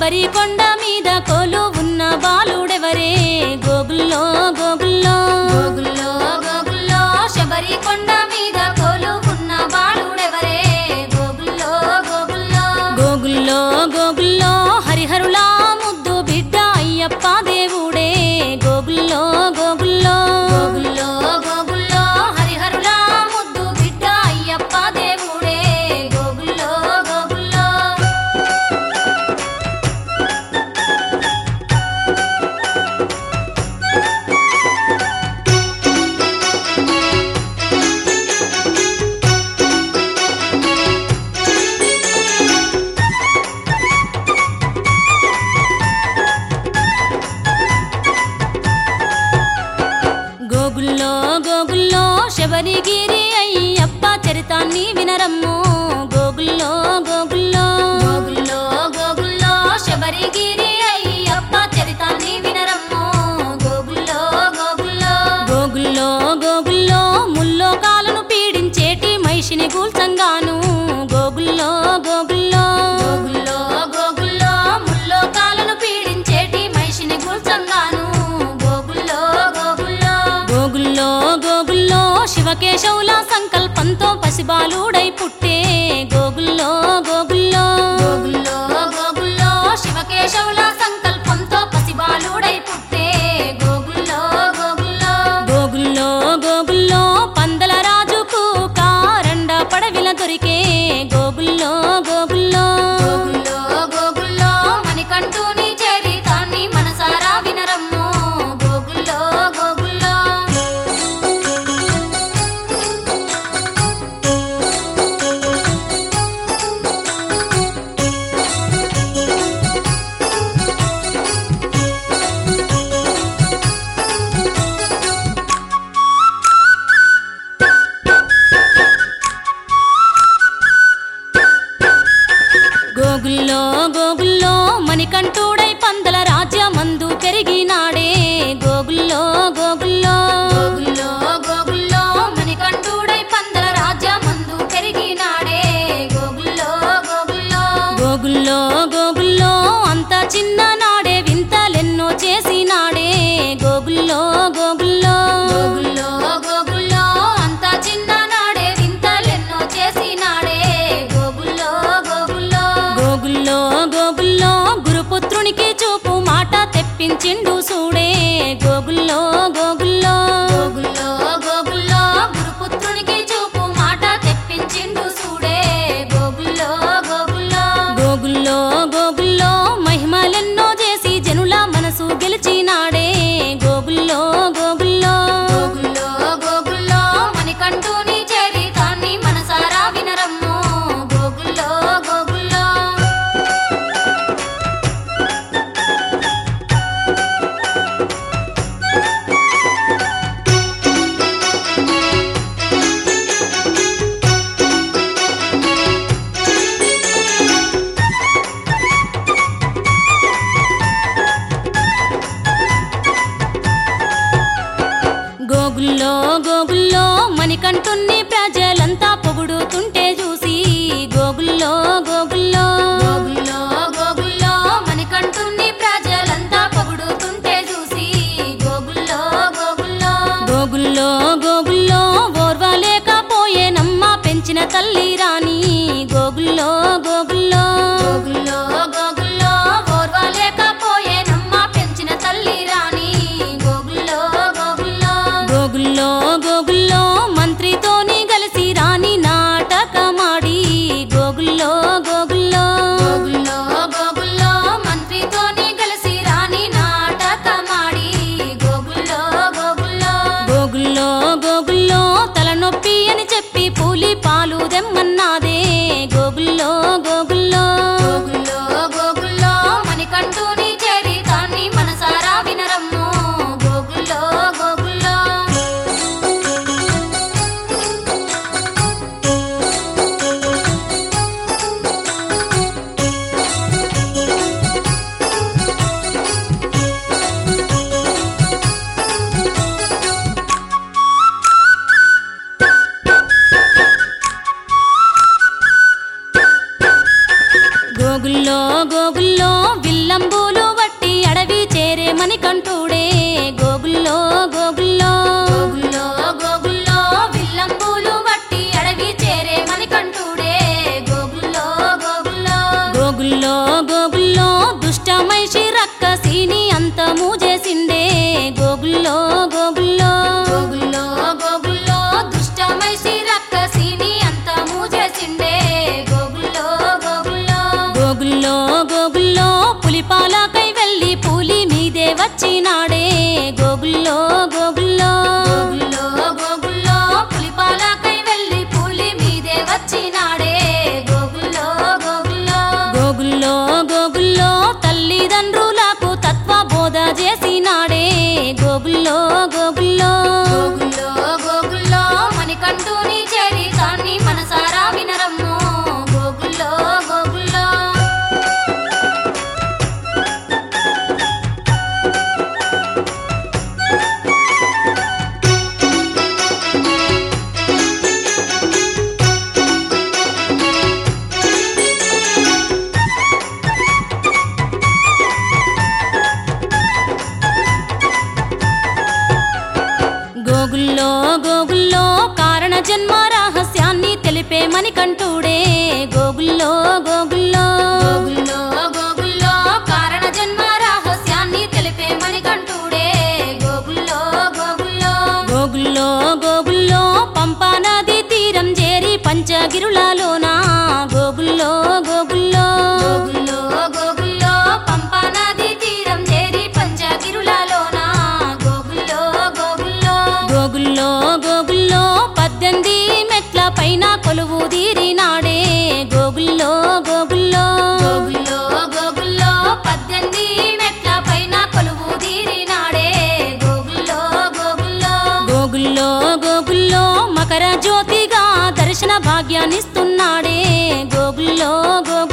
శబరి కొండ మీద కోలు ఉన్న బాలుడెవరే గోగుల్లో గోగుల్లో గోగుల్లో గోగుల్లో శబరి కొండ మీద కోలు ఉన్న బాలుడెవరే గోగుల్లో గోగుల్లో గోగుల్లో గోగుల్లో హరిహరులా ముద్దు బిడ్డ అయ్యప్ప దేవుడే గోగుల్లో గోగుల్లో గోగుల్లో గోగుల్లో హరిహరుల ముద్దు బిడ్డ అయ్యప్ప దేవుడే గోగుల్లో గోగుల్లో గోగుల్లో గోగుల్లో శబరిగిరి అయ్యప్ప చరితాన్ని వినరమ్ము గోగుల్లో గోగుల్లో గోగుల్లో గోగుల్లో శబరిగిరి అయ్యప్ప చరితాన్ని వినరమ్ము గోగుల్లో గోగుల్లో గోగుల్లో గోగుల్లో ముల్లో కాలను పీడించేటి మహిషిని గూల్చంగాను గోగుల్లో గోగుల్లో గోగుల్లో గోగుల్లో ముల్లోకాలను పీడించేటి మనిషిని గుల్చంగాను గోగుల్లో గోగుల్లో గోగుల్లో గోగుల్లో శివకేశవుల సంకల్పంతో పసిబాలుడై పుట్టే గోగుల్లో గోగుల్లో గోగుల్లో గోగుల్లో శివకేశవుల సంకల్పంతో పసిబాలుడై పుట్టే గోగుల్లో గోగుల్లో గోగుల్లో గోగుల్లో పందల రాజుకు కారండ పడవిల దొరికే గోగుల్లో గోగుల్లో గోగుల్లో గోగుల్లో మణికంఠుని చరితాన్ని మనసారా వినరమ్ము గోగుల్లో గోగుల్లో గోగుల్లో గోగుల్లో మణికంఠుడై పందల రాజ్యమందు పెరిగినాడే గోగుల్లో గోగుల్లో గోగుల్లో గోగుల్లో మణికంఠుడై పందల రాజ్యమందు పెరిగినాడే గోగుల్లో గోగుల్లో గోగుల్లో గోగుల్లో అంత చిన్న నాడే వింతలెన్నో చేసినాడే గోగుల్లో గోగుల్లో గోగుల్లో గోగుల్లో అంత చిన్ననాడే వింతలెన్నో చేసినాడే గోగుల్లో గోగుల్లో గోగుల్లో గోగుల్లో గురుపుత్రునికి చూపు మాట తెప్పించిండు సూడే గోగుల్లో గోగుల్లో గోగుల్లో గోగుల్లో గురుపుత్రునికి చూపు మాట తెప్పించిండు సూడే గోగుల్లో గోగుల్లో గోగుల్లో గోగుల్లో మహిమలెన్నో చేసి జనుల మనసు గెలిచినాడే గోగుల్లో గోగుల్లో గోగుల్లో గోగుల్లో మణికంఠుని చరితాన్ని మనసారా వినరమ్ము గోగుల్లో గోగుల్లో గోగుల్లో గోగుల్లో మణికంఠుణ్ణి ప్రజలంతా పొగుడుతుంటే చూసి గోగుల్లో గోగుల్లో గోగుల్లో గోగుల్లో మణికంఠుని ప్రజలంతా పొగుడుతుంటే చూసి గోగుల్లో గోగుల్లో గోగుల్లో గోగుల్లో ఓర్వలేకపోయేనమ్మ పెంచిన తల్లి రాణి గోగుల్లో గోగుల్లో గోగుల్లో గోగుల్లో ఓర్వలేకపోయేనమ్మ పెంచిన తల్లి రాణి గోగుల్లో గోగుల్లో గోగుల్లో గోగుల్లో మంత్రితోని కలిసి రాణి గోగుల్లో గోగుల్లో గోగుల్లో గోగుల్లో పులిపాలకై వెళ్ళి పులి మీదే వచ్చినాడే గోగుల్లో గోగుల్లో గోగుల్లో గోగుల్లో తల్లిదండ్రులకు తత్వ బోధ చేసినాడే గోగుల్లో గోగుల్లో గోగుల్లో గోగుల్లో మణికంఠుని చేరి దాన్ని మనసారా వినరమ్ము గోగుల్లో గోగుల్లో గోగుల్లో గోగుల్లో కారణ జన్మ రహస్యాన్ని తెలిపే మణికంఠుడే గోగుల్లో గోగుల్లో గోగుల్లో గోగుల్లో కారణ జన్మ రహస్యాన్ని తెలిపే మణికంఠుడే గోగుల్లో గోగుల్లో గోగుల్లో గోగుల్లో పంపా నది తీరం చేరి పంచగిరులలోన గోగుల్లో గోగుల్లో గోగుల్లో గోగుల్లో పంపా నది తీరం చేరి పంచగిరులలోన గోగుల్లో గోగుల్లో గోగుల్లో గోగుల్లో పద్దెనిమిది మెట్ల పైన కొలువు తీరినాడే గోగుల్లో గోగుల్లో గోగుల్లో గోగుల్లో పద్దెనిమిది మెట్ల పైన కొలువు తీరినాడే గోగుల్లో గోగుల్లో గోగుల్లో గోగుల్లో మకర జ్యోతిగా దర్శన భాగ్యాన్నిస్తున్నాడే గోగుల్లో గోగుల్లో